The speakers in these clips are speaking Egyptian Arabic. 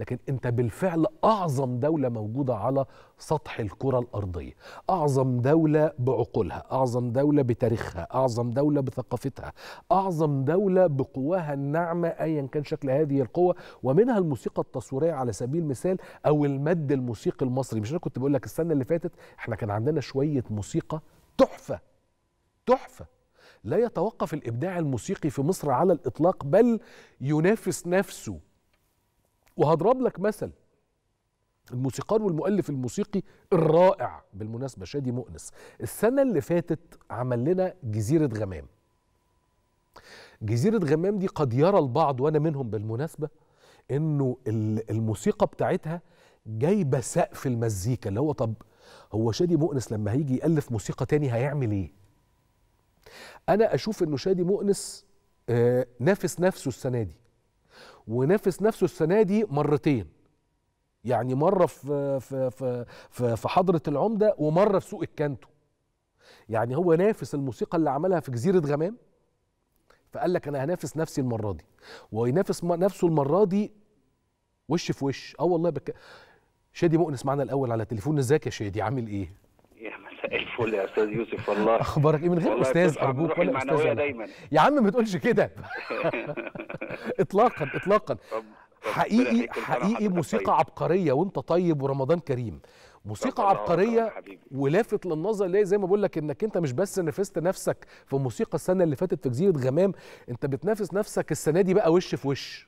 لكن انت بالفعل اعظم دوله موجوده على سطح الكره الارضيه اعظم دوله بعقولها اعظم دوله بتاريخها اعظم دوله بثقافتها اعظم دوله بقواها الناعمه ايا كان شكل هذه القوه ومنها الموسيقى التصويريه على سبيل المثال او المد الموسيقي المصري مش انا كنت بقول لك السنه اللي فاتت احنا كان عندنا شويه موسيقى تحفه تحفه لا يتوقف الابداع الموسيقي في مصر على الاطلاق بل ينافس نفسه وهضرب لك مثل الموسيقار والمؤلف الموسيقي الرائع بالمناسبه شادي مؤنس السنه اللي فاتت عمل لنا جزيره غمام جزيره غمام دي قد يرى البعض وانا منهم بالمناسبه انه الموسيقى بتاعتها جايبه سقف المزيكا اللي هو طب هو شادي مؤنس لما هيجي يالف موسيقى تاني هيعمل ايه انا اشوف انه شادي مؤنس آه نافس نفسه السنه دي ونافس نفسه السنه دي مرتين يعني مره في في في في, في حضره العمده ومره في سوق الكانتو يعني هو نافس الموسيقى اللي عملها في جزيره غمام فقال لك انا هنافس نفسي المره دي وينافس نفسه المره دي وش في وش اه والله بك... شادي مؤنس معنا الاول على تليفون ازيك يا شادي عامل ايه يا مساء الفل يا استاذ يوسف والله اخبارك ايه من غير استاذ ارجوك ولا استاذ دايما يا عم ما تقولش كده اطلاقا اطلاقا حقيقي حقيقي موسيقى عبقريه وانت طيب ورمضان كريم موسيقى عبقريه ولافت للنظر ليه زي ما بقول لك انك انت مش بس نافست نفسك في موسيقى السنه اللي فاتت في جزيره غمام انت بتنافس نفسك السنه دي بقى وش في وش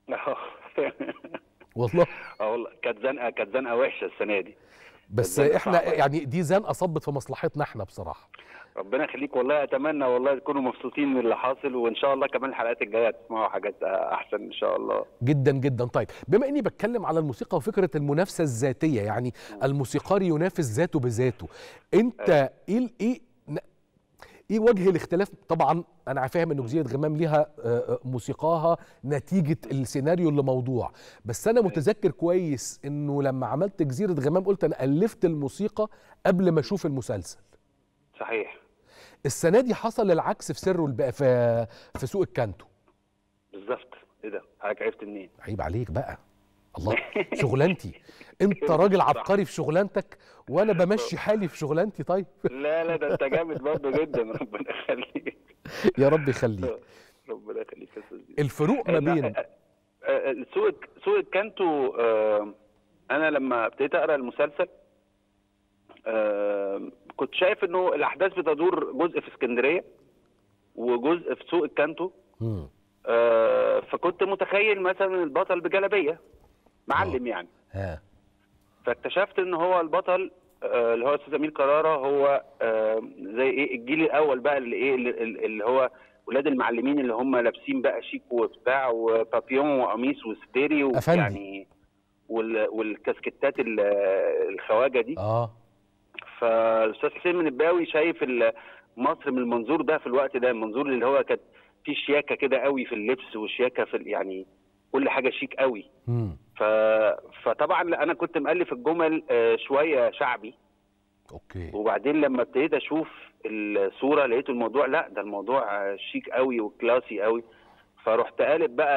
والله اه والله كانت زنقه كانت زنقه وحشه السنه دي بس احنا يعني دي زنقه صبت في مصلحتنا احنا بصراحه ربنا يخليك والله اتمنى والله تكونوا مبسوطين من اللي حاصل وان شاء الله كمان الحلقات الجايه تسمعوا حاجات احسن ان شاء الله جدا جدا طيب بما اني بتكلم على الموسيقى وفكره المنافسه الذاتيه يعني الموسيقار ينافس ذاته بذاته انت ايه ايه ايه وجه الاختلاف طبعا انا فاهم ان جزيره غمام ليها موسيقاها نتيجه السيناريو اللي موضوع بس انا متذكر كويس انه لما عملت جزيره غمام قلت انا الفت الموسيقى قبل ما اشوف المسلسل صحيح السنه دي حصل العكس في سر البقى في في سوق الكانتو بالظبط ايه ده حضرتك عرفت منين عيب عليك بقى الله شغلانتي انت راجل عبقري في شغلانتك وانا بمشي حالي في شغلانتي طيب لا لا ده انت جامد برضه جدا ربنا يخليك يا رب يخليك ربنا يخليك يا استاذ الفروق ما بين سوق سوق الكانتو انا لما ابتديت اقرا المسلسل كنت شايف انه الاحداث بتدور جزء في اسكندريه وجزء في سوق الكانتو آه فكنت متخيل مثلا البطل بجلابيه معلم يعني ها فاكتشفت ان هو البطل آه اللي هو استاذ امير كراره هو آه زي ايه الجيل الاول بقى اللي ايه اللي, اللي هو ولاد المعلمين اللي هم لابسين بقى شيك وبتاع وبابيون وقميص وستيري ويعني وال والكاسكتات الخواجه دي اه فالاستاذ حسين من الباوي شايف مصر من المنظور ده في الوقت ده المنظور اللي هو كانت في شياكه كده قوي في اللبس وشياكه في يعني كل حاجه شيك قوي مم. ف... فطبعا انا كنت مؤلف الجمل شويه شعبي اوكي وبعدين لما ابتديت اشوف الصوره لقيت الموضوع لا ده الموضوع شيك قوي وكلاسي قوي فرحت قالب بقى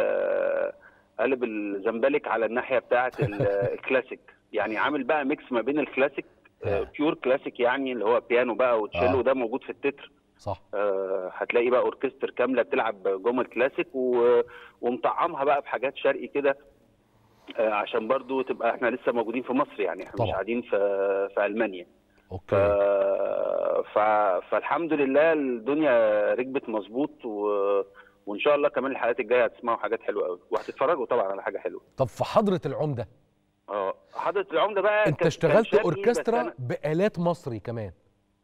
قالب الزمبلك على الناحيه بتاعه الكلاسيك يعني عامل بقى ميكس ما بين الكلاسيك بيور كلاسيك يعني اللي هو بيانو بقى وتشيلو آه. ده موجود في التتر صح آه هتلاقي بقى اوركستر كامله بتلعب جمل كلاسيك و... ومطعمها بقى بحاجات شرقي كده آه عشان برضو تبقى احنا لسه موجودين في مصر يعني احنا طبعا. مش قاعدين في في المانيا ف... اوكي ف... فالحمد لله الدنيا ركبت مظبوط و... وان شاء الله كمان الحلقات الجايه هتسمعوا حاجات حلوه قوي وهتتفرجوا طبعا على حاجه حلوه طب في حضره العمده اه حضره العمده بقى انت كان- اشتغلت كان شرقي، بس اوركسترا أنا- بالات مصري كمان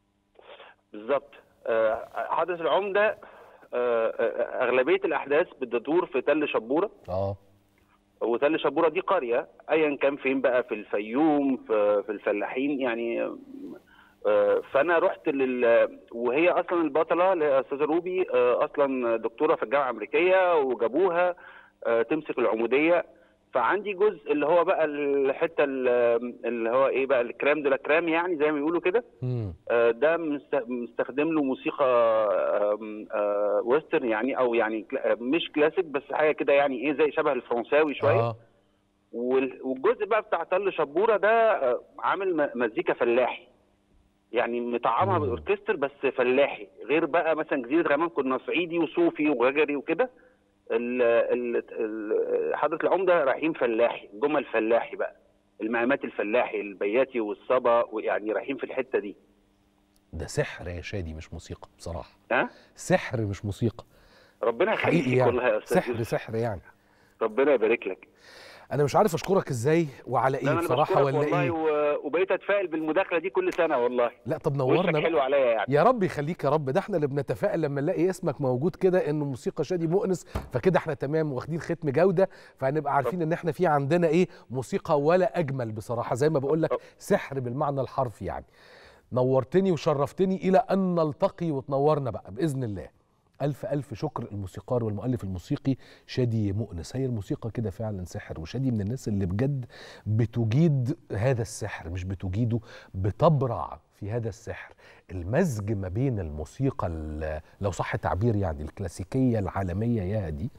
بالظبط آه، حضرة العمدة آه، آه، أغلبية الأحداث بتدور في تل شبورة اه وتل شبورة دي قرية أيا كان فين بقى في الفيوم في, في الفلاحين يعني آه، فأنا رحت لل وهي أصلا البطلة اللي هي أستاذة روبي آه، أصلا دكتورة في الجامعة الأمريكية وجابوها آه، تمسك العمودية فعندي جزء اللي هو بقى الحتة اللي هو إيه بقى الكرام دو لا كرام يعني زي ما بيقولوا كده امم آه، ده مست- مستخدم له موسيقى آم، آه، ويسترن يعني او يعني كلا- آه، مش كلاسيك بس حاجه كده يعني ايه زي شبه الفرنساوي شويه اه وال- والجزء بقى بتاع تل شبوره ده آه، عامل م- مزيكا فلاحي يعني مطعمها مم. بالاوركستر بس فلاحي غير بقى مثلا جزيره غمام كنا صعيدي وصوفي وغجري وكده ال- ال- ال- حضره العمده رايحين فلاحي جمل فلاحي بقى المقامات الفلاحي البياتي والصبا ويعني رايحين في الحته دي ده سحر يا شادي مش موسيقى بصراحه ها سحر مش موسيقى ربنا يخليك حقيقي والله يا يعني استاذ سحر يوسف. سحر يعني ربنا يبارك لك انا مش عارف اشكرك ازاي وعلى لا ايه انا بصراحه بشكرك ولا والله ايه و... وبقيت اتفائل بالمداخله دي كل سنه والله لا طب وشك نورنا حلو بقى عليا يعني يا رب يخليك يا رب ده احنا اللي بنتفائل لما نلاقي اسمك موجود كده انه موسيقى شادي مؤنس فكده احنا تمام واخدين ختم جوده فهنبقى عارفين ان احنا في عندنا ايه موسيقى ولا اجمل بصراحه زي ما بقول لك سحر بالمعنى الحرفي يعني نورتني وشرفتني الى ان نلتقي وتنورنا بقى باذن الله ألف ألف شكر الموسيقار والمؤلف الموسيقي شادي مؤنس هي الموسيقى كده فعلا سحر وشادي من الناس اللي بجد بتجيد هذا السحر مش بتجيده بتبرع في هذا السحر المزج ما بين الموسيقى ال- لو صح التعبير يعني الكلاسيكية العالمية يا دي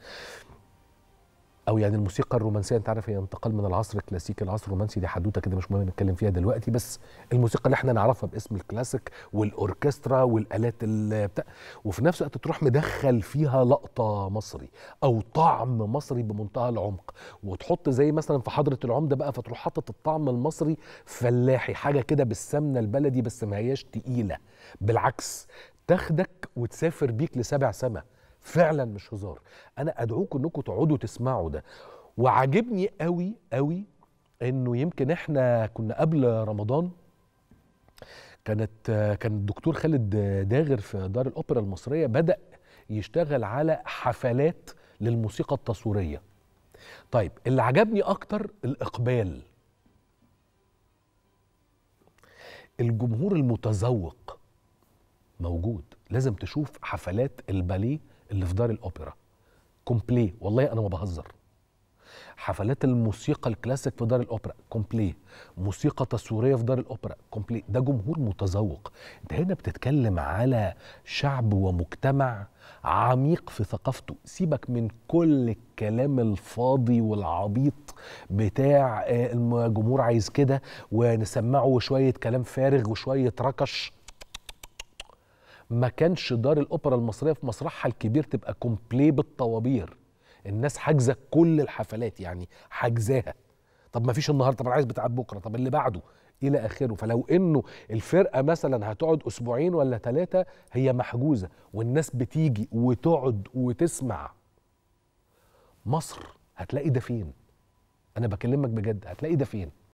او يعني الموسيقى الرومانسيه انت عارف هي انتقال من العصر الكلاسيكي للعصر الرومانسي دي حدوته كده مش مهم نتكلم فيها دلوقتي بس الموسيقى اللي احنا نعرفها باسم الكلاسيك والاوركسترا والالات ال- بتاع وفي نفس الوقت تروح مدخل فيها لقطه مصري او طعم مصري بمنتهى العمق وتحط زي مثلا في حضره العمده بقى فتروح حاطط الطعم المصري فلاحي حاجه كده بالسمنه البلدي بس ما هياش تقيله بالعكس تاخدك وتسافر بيك لسبع سما فعلا مش هزار انا ادعوكم انكم تقعدوا تسمعوا ده وعاجبني قوي قوي انه يمكن احنا كنا قبل رمضان كانت كان الدكتور خالد داغر في دار الاوبرا المصريه بدا يشتغل على حفلات للموسيقى التصويريه طيب اللي عجبني اكتر الاقبال الجمهور المتذوق موجود لازم تشوف حفلات الباليه اللي في دار الاوبرا كومبلي والله انا ما بهزر حفلات الموسيقى الكلاسيك في دار الاوبرا كومبلي موسيقى تصويريه في دار الاوبرا كومبلي ده جمهور متذوق انت هنا بتتكلم على شعب ومجتمع عميق في ثقافته سيبك من كل الكلام الفاضي والعبيط بتاع آه، الجمهور عايز كده ونسمعه شويه كلام فارغ وشويه ركش ما كانش دار الاوبرا المصريه في مسرحها الكبير تبقى كومبلي بالطوابير الناس حاجزه كل الحفلات يعني حاجزاها طب ما فيش النهارده طب انا عايز بتاع بكره طب اللي بعده الى اخره فلو انه الفرقه مثلا هتقعد اسبوعين ولا ثلاثه هي محجوزه والناس بتيجي وتقعد وتسمع مصر هتلاقي ده فين انا بكلمك بجد هتلاقي ده فين